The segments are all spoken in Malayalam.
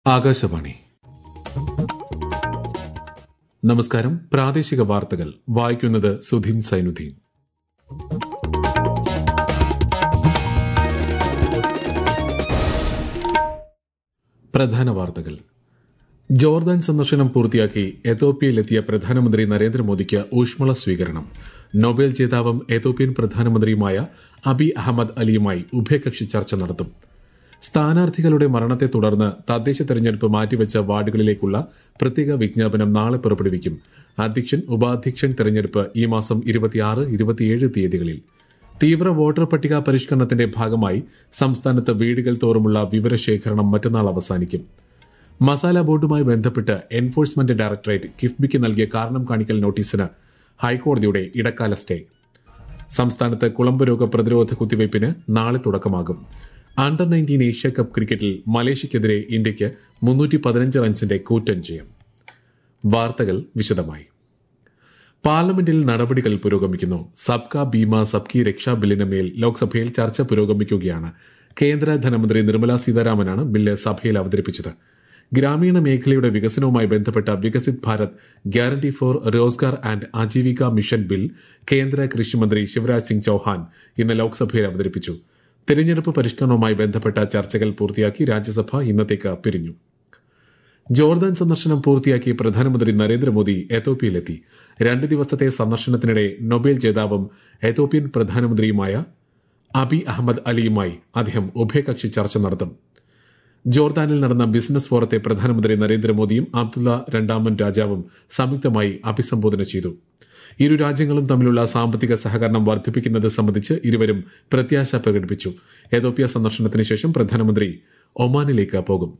ആകാശവാണി നമസ്കാരം പ്രാദേശിക വാർത്തകൾ വായിക്കുന്നത് സുധീൻ സൈനുദ്ദീൻ പ്രധാന വാർത്തകൾ ജോർദാൻ സന്ദർശനം പൂർത്തിയാക്കി എത്തോപ്യയിലെത്തിയ പ്രധാനമന്ത്രി നരേന്ദ്രമോദിക്ക് ഊഷ്മള സ്വീകരണം നൊബേൽ ജേതാവും എത്തോപ്യൻ പ്രധാനമന്ത്രിയുമായ അബി അഹമ്മദ് അലിയുമായി ഉഭയകക്ഷി ചർച്ച നടത്തും സ്ഥാനാർത്ഥികളുടെ മരണത്തെ തുടർന്ന് തദ്ദേശ തെരഞ്ഞെടുപ്പ് മാറ്റിവെച്ച വാർഡുകളിലേക്കുള്ള പ്രത്യേക വിജ്ഞാപനം നാളെ പുറപ്പെടുവിക്കും അധ്യക്ഷൻ ഉപാധ്യക്ഷൻ തെരഞ്ഞെടുപ്പ് ഈ മാസം ഇരുപത്തിയാറ് ഇരുപത്തിയേഴ് തീയതികളിൽ തീവ്ര വോട്ടർ പട്ടിക പരിഷ്കരണത്തിന്റെ ഭാഗമായി സംസ്ഥാനത്ത് വീടുകൾ തോറുമുള്ള വിവരശേഖരണം മറ്റന്നാൾ അവസാനിക്കും മസാല ബോർഡുമായി ബന്ധപ്പെട്ട് എൻഫോഴ്സ്മെന്റ് ഡയറക്ടറേറ്റ് കിഫ്ബിക്ക് നൽകിയ കാരണം കാണിക്കൽ നോട്ടീസിന് ഹൈക്കോടതിയുടെ ഇടക്കാല സ്റ്റേ സംസ്ഥാനത്ത് കുളമ്പ് രോഗ പ്രതിരോധ കുത്തിവയ്പ്പിന് നാളെ തുടക്കമാകും അണ്ടർ നയൻറ്റീൻ ഏഷ്യ കപ്പ് ക്രിക്കറ്റിൽ മലേഷ്യക്കെതിരെ ഇന്ത്യയ്ക്ക് മുന്നൂറ്റി പതിനഞ്ച് റൺസിന്റെ കൂറ്റൻ ജയം വാർത്തകൾ വിശദമായി പാർലമെന്റിൽ നടപടികൾ പുരോഗമിക്കുന്നു സബ്കാ ബീമ സബ്കി രക്ഷാ ബില്ലിന് മേൽ ലോക്സഭയിൽ ചർച്ച പുരോഗമിക്കുകയാണ് കേന്ദ്ര ധനമന്ത്രി നിർമ്മല സീതാരാമനാണ് ബില്ല് സഭയിൽ അവതരിപ്പിച്ചത് ഗ്രാമീണ മേഖലയുടെ വികസനവുമായി ബന്ധപ്പെട്ട Viksit Bharat guarantee for Rozgar and Ajeevika mission bill കേന്ദ്ര കൃഷിമന്ത്രി ശിവരാജ് സിംഗ് ചൌഹാൻ ഇന്ന് ലോക്സഭയിൽ അവതരിപ്പിച്ചു തെരഞ്ഞെടുപ്പ് പരിഷ്കരണവുമായി ബന്ധപ്പെട്ട ചർച്ചകൾ പൂർത്തിയാക്കി രാജ്യസഭ ഇന്നത്തേക്ക് പിരിഞ്ഞു ജോർദാൻ സന്ദർശനം പൂർത്തിയാക്കി പ്രധാനമന്ത്രി നരേന്ദ്രമോദി എത്തോപ്യയിലെത്തി രണ്ട് ദിവസത്തെ സന്ദർശനത്തിനിടെ നൊബേൽ ജേതാവും എത്തോപ്യൻ പ്രധാനമന്ത്രിയുമായ അബി അഹമ്മദ് അലിയുമായി അദ്ദേഹം ഉഭയകക്ഷി ചർച്ച നടത്തും ജോർദാനിൽ നടന്ന ബിസിനസ് ഫോറത്തെ പ്രധാനമന്ത്രി നരേന്ദ്രമോദിയും അബ്ദുള്ള രണ്ടാമൻ രാജാവും സംയുക്തമായി അഭിസംബോധന ചെയ്തു ഇരു രാജ്യങ്ങളും തമ്മിലുള്ള സാമ്പത്തിക സഹകരണം വർദ്ധിപ്പിക്കുന്നത് സംബന്ധിച്ച് ഇരുവരും പ്രത്യാശ പ്രകടിപ്പിച്ചു എതോപ്യ സന്ദർശനത്തിന് ശേഷം പ്രധാനമന്ത്രി ഒമാനിലേക്ക് പോകും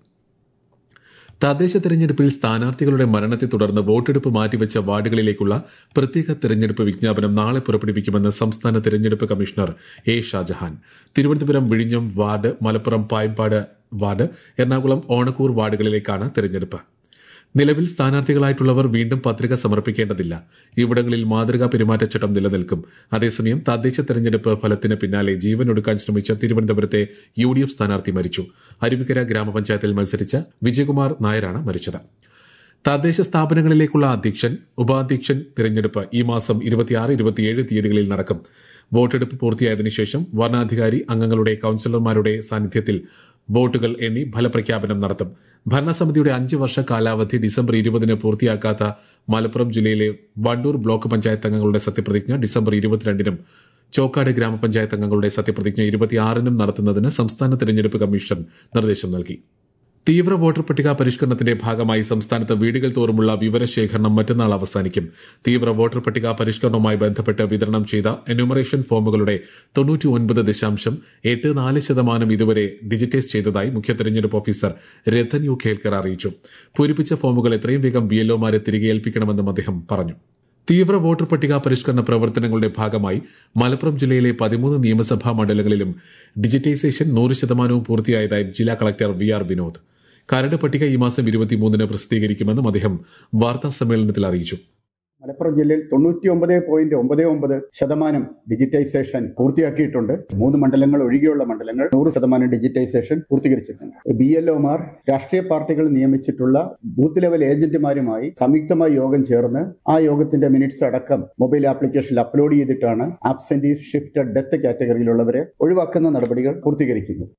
തദ്ദേശ തെരഞ്ഞെടുപ്പിൽ സ്ഥാനാർത്ഥികളുടെ മരണത്തെ തുടർന്ന് വോട്ടെടുപ്പ് മാറ്റിവെച്ച വാർഡുകളിലേക്കുള്ള പ്രത്യേക തെരഞ്ഞെടുപ്പ് വിജ്ഞാപനം നാളെ പുറപ്പെടുവിക്കുമെന്ന് സംസ്ഥാന തെരഞ്ഞെടുപ്പ് കമ്മീഷണർ എ ഷാജഹാൻ തിരുവനന്തപുരം വിഴിഞ്ഞം വാർഡ് മലപ്പുറം പായമ്പാട് വാർഡ് എറണാകുളം ഓണക്കൂർ വാർഡുകളിലേക്കാണ് തെരഞ്ഞെടുപ്പ് നിലവിൽ സ്ഥാനാർത്ഥികളായിട്ടുള്ളവർ വീണ്ടും പത്രിക സമർപ്പിക്കേണ്ടതില്ല ഇവിടങ്ങളിൽ മാതൃകാ പെരുമാറ്റച്ചട്ടം നിലനിൽക്കും അതേസമയം തദ്ദേശ തെരഞ്ഞെടുപ്പ് ഫലത്തിന് പിന്നാലെ ജീവനൊടുക്കാൻ ശ്രമിച്ച തിരുവനന്തപുരത്തെ യു ഡി എഫ് സ്ഥാനാർത്ഥി മരിച്ചു അരുവിക്കര ഗ്രാമപഞ്ചായത്തിൽ മത്സരിച്ച വിജയകുമാർ നായരാണ് മരിച്ചത് തദ്ദേശ സ്ഥാപനങ്ങളിലേക്കുള്ള അധ്യക്ഷൻ ഉപാധ്യക്ഷൻ തിരഞ്ഞെടുപ്പ് ഈ മാസം ഇരുപത്തിയാറ് ഇരുപത്തിയേഴ് തീയതികളിൽ നടക്കും വോട്ടെടുപ്പ് പൂർത്തിയായതിനു ശേഷം വരണാധികാരി അംഗങ്ങളുടെ കൌൺസിലർമാരുടെ സാന്നിധ്യത്തിൽ വോട്ടുകൾ എണ്ണി ഫലപ്രഖ്യാപനം നടത്തും ഭരണസമിതിയുടെ അഞ്ച് വർഷ കാലാവധി ഡിസംബർ ഇരുപതിന് പൂർത്തിയാക്കാത്ത മലപ്പുറം ജില്ലയിലെ വണ്ടൂർ ബ്ലോക്ക് പഞ്ചായത്ത് അംഗങ്ങളുടെ സത്യപ്രതിജ്ഞ ഡിസംബർ ഇരുപത്തിരണ്ടിനും ചോക്കാട് ഗ്രാമപഞ്ചായത്ത് അംഗങ്ങളുടെ സത്യപ്രതിജ്ഞ ഇരുപത്തിയാറിനും നടത്തുന്നതിന് സംസ്ഥാന തെരഞ്ഞെടുപ്പ് കമ്മീഷൻ നിർദ്ദേശം നൽകി തീവ്ര വോട്ടർ പട്ടിക പരിഷ്കരണത്തിന്റെ ഭാഗമായി സംസ്ഥാനത്ത് വീടുകൾ തോറുമുള്ള വിവരശേഖരണം മറ്റന്നാൾ അവസാനിക്കും തീവ്ര വോട്ടർ പട്ടിക പരിഷ്കരണവുമായി ബന്ധപ്പെട്ട് വിതരണം ചെയ്ത എന്യൂമറേഷൻ ഫോമുകളുടെ തൊണ്ണൂറ്റി ഒൻപത് ദശാംശം എട്ട് നാല് ശതമാനം ഇതുവരെ ഡിജിറ്റൈസ് ചെയ്തതായി മുഖ്യ തെരഞ്ഞെടുപ്പ് ഓഫീസർ രഥൻ യു ഖേൽക്കർ അറിയിച്ചു പൂരിപ്പിച്ച ഫോമുകൾ എത്രയും വേഗം ബിഎൽഒമാരെ തിരികെ ഏൽപ്പിക്കണമെന്നും അദ്ദേഹം പറഞ്ഞു തീവ്ര വോട്ടർ പട്ടിക പരിഷ്കരണ പ്രവർത്തനങ്ങളുടെ ഭാഗമായി മലപ്പുറം ജില്ലയിലെ പതിമൂന്ന് നിയമസഭാ മണ്ഡലങ്ങളിലും ഡിജിറ്റൈസേഷൻ നൂറ് ശതമാനവും പൂർത്തിയായതായി ജില്ലാ കളക്ടർ വി ആർ വിനോദ് കരട് പട്ടിക ഈ മാസം ഇരുപത്തിമൂന്നിന് പ്രസിദ്ധീകരിക്കുമെന്നും അദ്ദേഹം വാർത്താ സമ്മേളനത്തിൽ അറിയിച്ചു മലപ്പുറം ജില്ലയിൽ തൊണ്ണൂറ്റി ഒമ്പത് പോയിന്റ് ഒമ്പത് ഒമ്പത് ശതമാനം ഡിജിറ്റൈസേഷൻ പൂർത്തിയാക്കിയിട്ടുണ്ട് മൂന്ന് മണ്ഡലങ്ങൾ ഒഴികെയുള്ള മണ്ഡലങ്ങൾ നൂറ് ശതമാനം ഡിജിറ്റൈസേഷൻ പൂർത്തീകരിച്ചിട്ടുണ്ട് ബി എൽ ഒമാർ രാഷ്ട്രീയ പാർട്ടികൾ നിയമിച്ചിട്ടുള്ള ബൂത്ത് ലെവൽ ഏജന്റുമാരുമായി സംയുക്തമായി യോഗം ചേർന്ന് ആ യോഗത്തിന്റെ മിനിറ്റ്സ് അടക്കം മൊബൈൽ ആപ്ലിക്കേഷനിൽ അപ്ലോഡ് ചെയ്തിട്ടാണ് ആബ്സെന്റീസ് ഷിഫ്റ്റഡ് ഡെത്ത് കാറ്റഗറിയിലുള്ളവരെ ഒഴിവാക്കുന്ന നടപടികൾ പൂർത്തീകരിക്കുന്നത്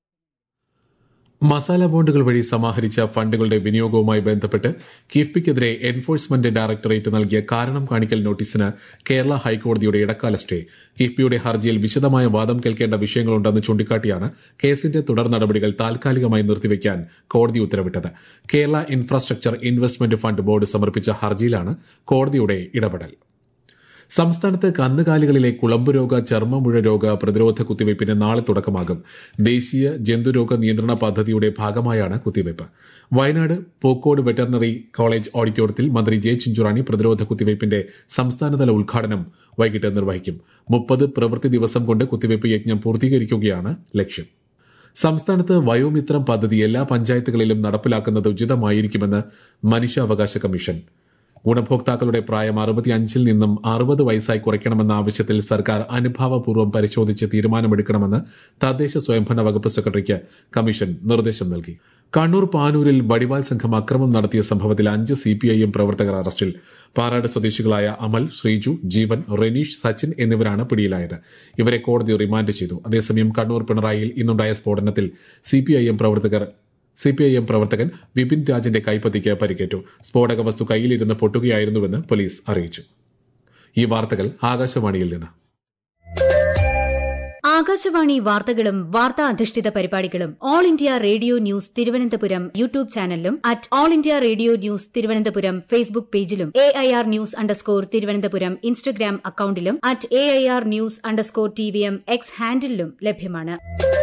മസാല ബോണ്ടുകൾ വഴി സമാഹരിച്ച ഫണ്ടുകളുടെ വിനിയോഗവുമായി ബന്ധപ്പെട്ട് കിഫ്ബിക്കെതിരെ എൻഫോഴ്സ്മെന്റ് ഡയറക്ടറേറ്റ് നൽകിയ കാരണം കാണിക്കൽ നോട്ടീസിന് കേരള ഹൈക്കോടതിയുടെ ഇടക്കാല സ്റ്റേ കിഫ്ബിയുടെ ഹർജിയിൽ വിശദമായ വാദം കേൾക്കേണ്ട വിഷയങ്ങളുണ്ടെന്ന് ചൂണ്ടിക്കാട്ടിയാണ് കേസിന്റെ തുടർ നടപടികൾ താൽക്കാലികമായി നിർത്തിവെക്കാൻ കോടതി ഉത്തരവിട്ടത് Kerala infrastructure investment fund board സമർപ്പിച്ച ഹർജിയിലാണ് കോടതിയുടെ ഇടപെടൽ സംസ്ഥാനത്ത് കന്നുകാലികളിലെ കുളമ്പുരോഗ ചർമ്മമുഴ രോഗ പ്രതിരോധ കുത്തിവയ്പ്പിന് നാളെ തുടക്കമാകും ദേശീയ ജന്തുരോഗ നിയന്ത്രണ പദ്ധതിയുടെ ഭാഗമായാണ് കുത്തിവയ്പ് വയനാട് പൂക്കോട് വെറ്ററിനറി കോളേജ് ഓഡിറ്റോറിയത്തിൽ മന്ത്രി ജെ ചിഞ്ചുറാണി പ്രതിരോധ കുത്തിവയ്പ്പിന്റെ സംസ്ഥാനതല ഉദ്ഘാടനം വൈകിട്ട് നിർവഹിക്കും മുപ്പത് പ്രവൃത്തി ദിവസം കൊണ്ട് കുത്തിവയ്പ് യജ്ഞം പൂർത്തീകരിക്കുകയാണ് ലക്ഷ്യം സംസ്ഥാനത്ത് വയോമിത്രം പദ്ധതി എല്ലാ പഞ്ചായത്തുകളിലും നടപ്പിലാക്കുന്നത് ഉചിതമായിരിക്കുമെന്ന് മനുഷ്യാവകാശ കമ്മീഷൻ ഗുണഭോക്താക്കളുടെ പ്രായം അറുപത്തിയഞ്ചിൽ നിന്നും അറുപത് വയസ്സായി കുറയ്ക്കണമെന്ന ആവശ്യത്തിൽ സർക്കാർ അനുഭാവപൂർവ്വം പരിശോധിച്ച് തീരുമാനമെടുക്കണമെന്ന് തദ്ദേശ സ്വയംഭരണ വകുപ്പ് സെക്രട്ടറിക്ക് കമ്മീഷൻ നിർദ്ദേശം നൽകി കണ്ണൂർ പാനൂരിൽ വടിവാൾ സംഘം അക്രമം നടത്തിയ സംഭവത്തിൽ അഞ്ച് സിപിഐഎം പ്രവർത്തകർ അറസ്റ്റിൽ പാറാട് സ്വദേശികളായ അമൽ ശ്രീജു ജീവൻ റെനീഷ് സച്ചിൻ എന്നിവരാണ് പിടിയിലായത് ഇവരെ കോടതി റിമാൻഡ് ചെയ്തു അതേസമയം കണ്ണൂർ പിണറായിയിൽ ഇന്നുണ്ടായ സ്ഫോടനത്തിൽ സിപിഐഎം പ്രവർത്തകർ സിപിഐഎം പ്രവർത്തകൻ ബിപിൻ രാജിന്റെ കൈപ്പത്തിക്ക് പരിക്കേറ്റു സ്ഫോടക വസ്തു കയ്യിലിരുന്ന് പൊട്ടുകയായിരുന്നുവെന്ന് പോലീസ് അറിയിച്ചു ഈ വാർത്തകൾ ആകാശവാണിയിൽ നിന്ന് ആകാശവാണി വാർത്തകളും വാർത്താ അധിഷ്ഠിത പരിപാടികളും All India Radio news Thiruvananthapuram YouTube ചാനലിലും at All India Radio news Thiruvananthapuram Facebook പേജിലും A I R news underscore Thiruvananthapuram Instagram അക്കൌണ്ടിലും at A I R news underscore T V M X ഹാൻഡിലും ലഭ്യമാണ്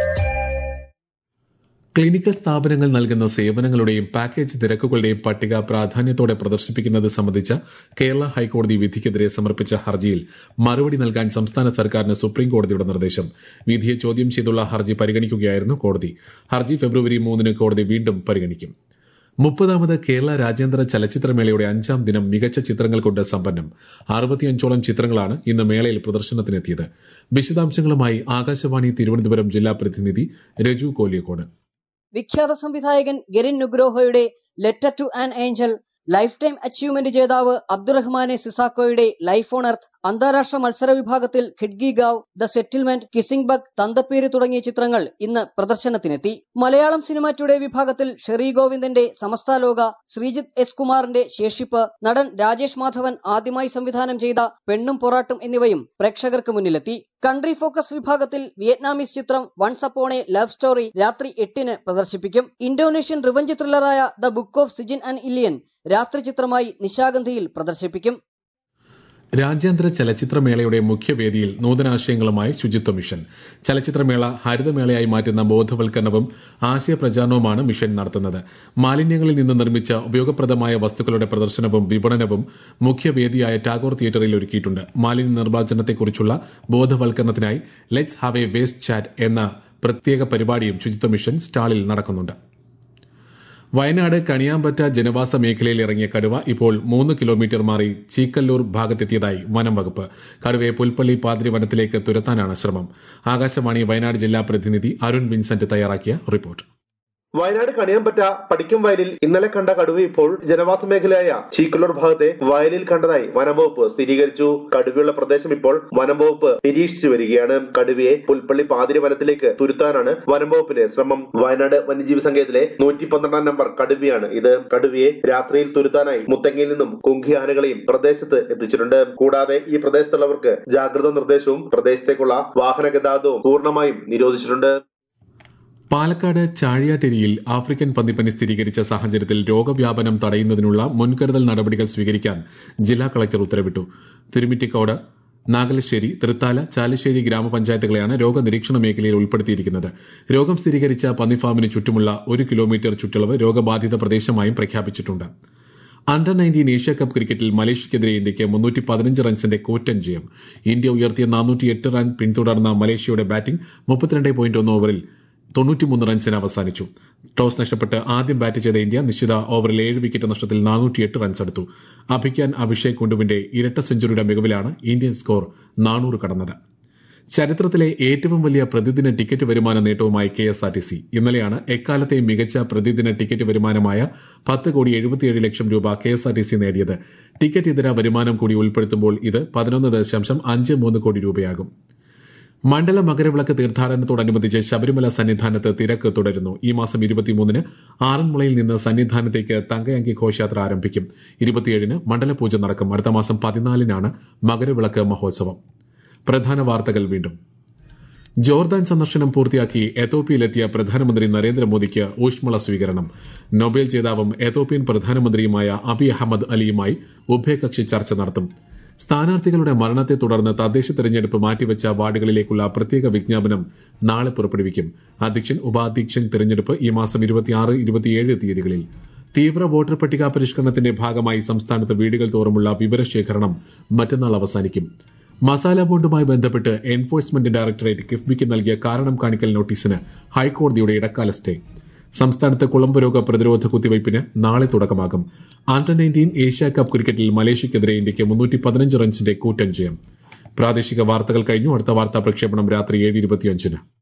ക്ലിനിക്കൽ സ്ഥാപനങ്ങൾ നൽകുന്ന സേവനങ്ങളുടെയും പാക്കേജ് നിരക്കുകളുടെയും പട്ടിക പ്രാധാന്യത്തോടെ പ്രദർശിപ്പിക്കുന്നത് സംബന്ധിച്ച കേരള ഹൈക്കോടതി വിധിക്കെതിരെ സമർപ്പിച്ച ഹർജിയിൽ മറുപടി നൽകാൻ സംസ്ഥാന സർക്കാരിന് സുപ്രീംകോടതിയുടെ നിർദ്ദേശം വിധിയെ ചോദ്യം ചെയ്തുള്ള ഹർജി പരിഗണിക്കുകയായിരുന്നു കോടതി ഹർജി ഫെബ്രുവരി മൂന്നിന് കോടതി വീണ്ടും പരിഗണിക്കും മുപ്പതാമത് കേരള രാജ്യാന്തര ചലച്ചിത്രമേളയുടെ അഞ്ചാം ദിനം മികച്ച ചിത്രങ്ങൾ കൊണ്ട് സമ്പന്നം അറുപത്തിയഞ്ചോളം ചിത്രങ്ങളാണ് ഇന്ന് മേളയിൽ പ്രദർശനത്തിനെത്തിയത് വിശദാംശങ്ങളുമായി ആകാശവാണി തിരുവനന്തപുരം ജില്ലാ പ്രതിനിധി രജു കോലിയക്കോട് വിഖ്യാത സംവിധായകൻ ഗെരിൻ നുഗ്രോഹോയുടെ letter to an angel lifetime achievement ജേതാവ് അബ്ദുറഹ്മാനെ സിസാക്കോയുടെ ലൈഫ് ഓൺ എർത്ത് അന്താരാഷ്ട്ര മത്സര വിഭാഗത്തിൽ Khidki Gaav the settlement kissing bug Thanthapperu തുടങ്ങിയ ചിത്രങ്ങൾ ഇന്ന് പ്രദർശനത്തിനെത്തി മലയാളം സിനിമ ടുഡേ വിഭാഗത്തിൽ ഷെറി ഗോവിന്ദന്റെ സമസ്താലോക ശ്രീജിത്ത് എസ് കുമാറിന്റെ ശേഷിപ്പ് നടൻ രാജേഷ് മാധവൻ ആദ്യമായി സംവിധാനം ചെയ്ത പെണ്ണും പൊറാട്ടും എന്നിവയും പ്രേക്ഷകർക്ക് മുന്നിലെത്തി കൺട്രി ഫോക്കസ് വിഭാഗത്തിൽ വിയറ്റ്നാമീസ് ചിത്രം once upon a love story രാത്രി എട്ടിന് പ്രദർശിപ്പിക്കും ഇന്തോനേഷ്യൻ റിവഞ്ച് ത്രില്ലറായ the book of Sijjin and Illiyin രാത്രി ചിത്രമായി നിശാഗന്ധിയിൽ പ്രദർശിപ്പിക്കും രാജ്യാന്തര ചലച്ചിത്രമേളയുടെ മുഖ്യവേദിയിൽ നൂതനാശയങ്ങളുമായി ശുചിത്വ മിഷൻ ചലച്ചിത്രമേള ഹരിതമേളയായി മാറ്റുന്ന ബോധവൽക്കരണവും ആശയപ്രചാരണവുമാണ് മിഷൻ നടത്തുന്നത് മാലിന്യങ്ങളിൽ നിന്ന് നിർമ്മിച്ച ഉപയോഗപ്രദമായ വസ്തുക്കളുടെ പ്രദർശനവും വിപണനവും മുഖ്യവേദിയായ ടാഗോർ തിയേറ്ററിൽ ഒരുക്കിയിട്ടുണ്ട് മാലിന്യ നിർമ്മാർജ്ജനത്തെക്കുറിച്ചുള്ള ബോധവൽക്കരണത്തിനായി let's have a waste chat എന്ന പ്രത്യേക പരിപാടിയും ശുചിത്വ മിഷൻ സ്റ്റാളിൽ നടക്കുന്നുണ്ട് വയനാട് കണിയാമ്പറ്റ ജനവാസ മേഖലയിൽ ഇറങ്ങിയ കടുവ ഇപ്പോൾ മൂന്ന് കിലോമീറ്റർ മാറി ചീക്കല്ലൂർ ഭാഗത്തെത്തിയതായി വനം വകുപ്പ് കടുവയെ പുൽപ്പള്ളി പാതിരി വനത്തിലേക്ക് തുരത്താനാണ് ശ്രമം ആകാശവാണി വയനാട് ജില്ലാ പ്രതിനിധി അരുൺ വിൻസെന്റ് തയ്യാറാക്കിയ റിപ്പോർട്ട് വയനാട് കണിയാമ്പറ്റ പടിക്കും വയലിൽ ഇന്നലെ കണ്ട കടുവ ഇപ്പോൾ ജനവാസ മേഖലയായ ചീക്കല്ലൂർ ഭാഗത്തെ വയലിൽ കണ്ടതായി വനംവകുപ്പ് സ്ഥിരീകരിച്ചു കടുവയുള്ള പ്രദേശം ഇപ്പോൾ വനംവകുപ്പ് നിരീക്ഷിച്ചു വരികയാണ് കടുവയെ പുൽപ്പള്ളി പാതിരി വനത്തിലേക്ക് തുരുത്താനാണ് വനംവകുപ്പിന്റെ ശ്രമം വയനാട് വന്യജീവി സങ്കേതത്തിലെ നൂറ്റി പന്ത്രണ്ടാം നമ്പർ കടുവയാണ് ഇത് കടുവയെ രാത്രിയിൽ തുരുത്താനായി മുത്തങ്ങയിൽ നിന്നും കുങ്കി ആനകളെയും പ്രദേശത്ത് എത്തിച്ചിട്ടുണ്ട് കൂടാതെ ഈ പ്രദേശത്തുള്ളവർക്ക് ജാഗ്രതാ നിർദ്ദേശവും പ്രദേശത്തേക്കുള്ള വാഹന ഗതാഗതവും പൂർണ്ണമായും നിരോധിച്ചിട്ടുണ്ട് പാലക്കാട് ചാഴിയാട്ടിരിയിൽ ആഫ്രിക്കൻ പന്നിപ്പനി സ്ഥിരീകരിച്ച സാഹചര്യത്തിൽ രോഗവ്യാപനം തടയുന്നതിനുള്ള മുൻകരുതൽ നടപടികൾ സ്വീകരിക്കാൻ ജില്ലാ കളക്ടർ ഉത്തരവിട്ടു തിരുമിറ്റിക്കോട് നാഗലശ്ശേരി തൃത്താല ചാലശ്ശേരി ഗ്രാമപഞ്ചായത്തുകളെയാണ് രോഗനിരീക്ഷണ മേഖലയിൽ ഉൾപ്പെടുത്തിയിരിക്കുന്നത് രോഗം സ്ഥിരീകരിച്ച പന്നിഫാമിന് ചുറ്റുമുള്ള ഒരു കിലോമീറ്റർ ചുറ്റളവ് രോഗബാധിത പ്രദേശമായും പ്രഖ്യാപിച്ചിട്ടുണ്ട് അണ്ടർ നയൻറ്റീൻ ഏഷ്യ കപ്പ് ക്രിക്കറ്റിൽ മലേഷ്യക്കെതിരെ ഇന്ത്യയ്ക്ക് മുന്നൂറ്റി പതിനഞ്ച് റൺസിന്റെ കൂറ്റൻ ജയം ഇന്ത്യ ഉയർത്തിയ നാനൂറ്റി എട്ട് റൺ പിന്തുടർന്ന മലേഷ്യയുടെ ബാറ്റിംഗ് മുപ്പത്തിരണ്ട് പോയിന്റ് ഒന്ന് ഓവറിൽ തൊണ്ണൂറ്റിമൂന്ന് റൺസിന് അവസാനിച്ചു ടോസ് നഷ്ടപ്പെട്ട് ആദ്യം ബാറ്റ് ചെയ്ത ഇന്ത്യ നിശ്ചിത ഓവറിൽ ഏഴ് വിക്കറ്റ് നഷ്ടത്തിൽ നാനൂറ്റിയെട്ട് റൺസ് എടുത്തു അഭിക്കാൻ അഭിഷേക് കുണ്ടുവിന്റെ ഇരട്ട സെഞ്ചുറിയുടെ മികവിലാണ് ഇന്ത്യൻ സ്കോർ നാനൂറ് കടന്നത് ചരിത്രത്തിലെ ഏറ്റവും വലിയ പ്രതിദിന ടിക്കറ്റ് വരുമാന നേട്ടവുമായി K S R T C ഇന്നലെയാണ് എക്കാലത്തെ മികച്ച പ്രതിദിന ടിക്കറ്റ് വരുമാനമായ പത്ത് കോടി എഴുപത്തിയേഴ് ലക്ഷം രൂപ K S R T C നേടിയത് ടിക്കറ്റ് ഇതര വരുമാനം കൂടി ഉൾപ്പെടുത്തുമ്പോൾ ഇത് പതിനൊന്ന് ദശാംശം അഞ്ച് മൂന്ന് കോടി രൂപയാകും മണ്ഡല മകരവിളക്ക് തീർത്ഥാടനത്തോടനുബന്ധിച്ച് ശബരിമല സന്നിധാനത്ത് തിരക്ക് തുടരുന്നു ഈ മാസം ഇരുപത്തിമൂന്നിന് ആറന്മുളയിൽ നിന്ന് സന്നിധാനത്തേക്ക് തങ്കയങ്കി ഘോഷയാത്ര ആരംഭിക്കും ഇരുപത്തിയേഴിന് മണ്ഡലപൂജ നടക്കും അടുത്ത മാസം പതിനാലിനാണ് മകരവിളക്ക് മഹോത്സവം പ്രധാന വാർത്തകൾ വീണ്ടും ജോർദാൻ സന്ദർശനം പൂർത്തിയാക്കി എത്തോപ്യയിലെത്തിയ പ്രധാനമന്ത്രി നരേന്ദ്രമോദിക്ക് ഊഷ്മള സ്വീകരണം നൊബേൽ ജേതാവും എത്തോപ്യൻ പ്രധാനമന്ത്രിയുമായ അബി അഹമ്മദ് അലിയുമായി ഉഭയകക്ഷി ചർച്ച നടത്തും സ്ഥാനാർത്ഥികളുടെ മരണത്തെ തുടർന്ന് തദ്ദേശ തെരഞ്ഞെടുപ്പ് മാറ്റിവെച്ച വാർഡുകളിലേക്കുള്ള പ്രത്യേക വിജ്ഞാപനം നാളെ പുറപ്പെടുവിക്കും അധ്യക്ഷൻ ഉപാധ്യക്ഷൻ തെരഞ്ഞെടുപ്പ് ഈ മാസം ഇരുപത്തിയാറ് ഇരുപത്തിയേഴ് തീയതികളിൽ തീവ്ര വോട്ടർ പട്ടിക പരിഷ്കരണത്തിന്റെ ഭാഗമായി സംസ്ഥാനത്ത് വീടുകൾ തോറുമുള്ള വിവരശേഖരണം മറ്റന്നാൾ അവസാനിക്കും മസാല ബോണ്ടുമായി ബന്ധപ്പെട്ട് എൻഫോഴ്സ്മെന്റ് ഡയറക്ടറേറ്റ് കിഫ്ബിക്ക് നൽകിയ കാരണം കാണിക്കൽ നോട്ടീസിന് ഹൈക്കോടതിയുടെ ഇടക്കാല സ്റ്റേ സംസ്ഥാനത്ത് കുളമ്പ് രോഗ പ്രതിരോധ കുത്തിവയ്പ്പിന് നാളെ തുടക്കമാകും അണ്ടർ നയൻറ്റീൻ ഏഷ്യ കപ്പ് ക്രിക്കറ്റിൽ മലേഷ്യക്കെതിരെ ഇന്ത്യയ്ക്ക് മുന്നൂറ്റി പതിനഞ്ച് റൺസിന്റെ കൂറ്റൻ ജയം പ്രാദേശിക വാർത്തകൾ കഴിഞ്ഞു അടുത്ത വാർത്താ പ്രക്ഷേപണം രാത്രി ഏഴ് ഇരുപത്തിയഞ്ചിന്